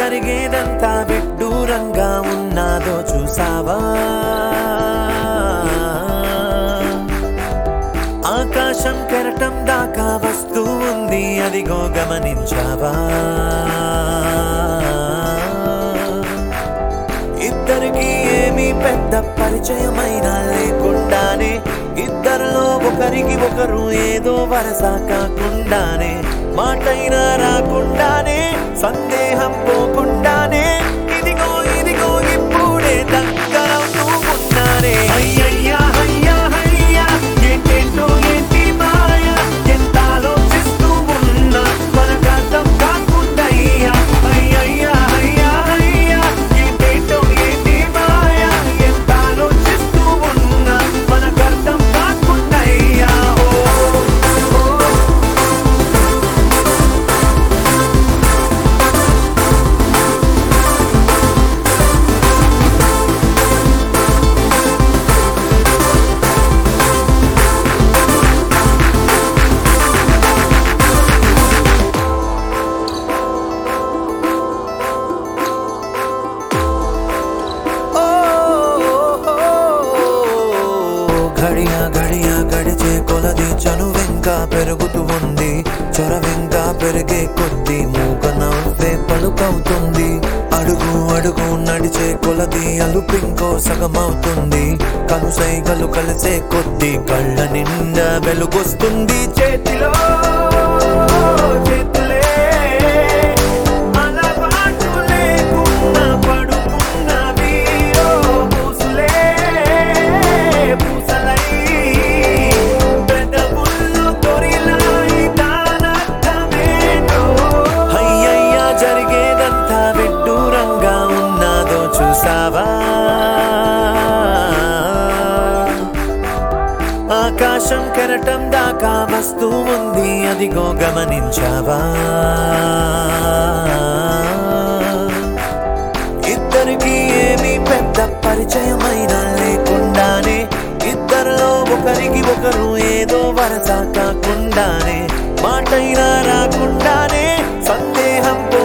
జరిగేదంతా విడ్డూరంగా ఉన్నాదో చూసావా ఆకాశం కెరటం దాకా వస్తూ ఉంది అదిగో గమనించావా ఇద్దరికి ఏమీ పెద్ద పరిచయమైన లేకుండానే ఇద్దరిలో ఒకరికి ఒకరు ఏదో వరస కాకుండానే మాటైనా రాకుండానే సందేహం పోకుండానే ఇదిగో ఇదిగో ఇప్పుడే దగ్గరవుతూ ఉన్నానే అయ్యయ్యా అయ్యా అయ్యా ఏంటేంటో ఏంటి మాయ ఎంత ఆలోచిస్తూ ఉన్నా మనకర్థం కాకుండయ్యా అయ్యయ్యా అయ్యా అయ్యా ఏంటేంటో ఏంటి మాయ ఎంత ఆలోచిస్తూ ఉన్నా మనకర్థం కాకుండయ్యా ఓ ఓ ఓ ఘడియ ఘడియ గడిచే కొలది చనువింకా పెరుగుతూ ఉంది చొరవింకా పెరిగే కొద్ది మూక నవ్వే పలుకవుతుంది అడుగు అడుగు నడిచే కొలది అలుపింకో సగమవుతుంది కనుసైగలు కలిసే కొద్ది కళ్ళ నిండా వెలుగొస్తుంది చేతిలో చేతులే అలవాటు లేకున్నా పడుకున్నవి ఓ పూసులే పూసలై పెదవుల్లో తొరిలాయి దానర్థమేంటో అయ్యయ్యా జరిగేదంతా విడ్డూరంగా ఉన్నాదో చూసావా ఆకాశం కెరటం దాకా వస్తూ ఉంది అదిగో గమనించావా ఇద్దరికి ఏమీ పెద్ద పరిచయమైన లేకుండానే ఇద్దరిలో ఒకరికి ఒకరు ఏదో వరస కాకుండానే మాటైనా రాకుండానే సందేహం పో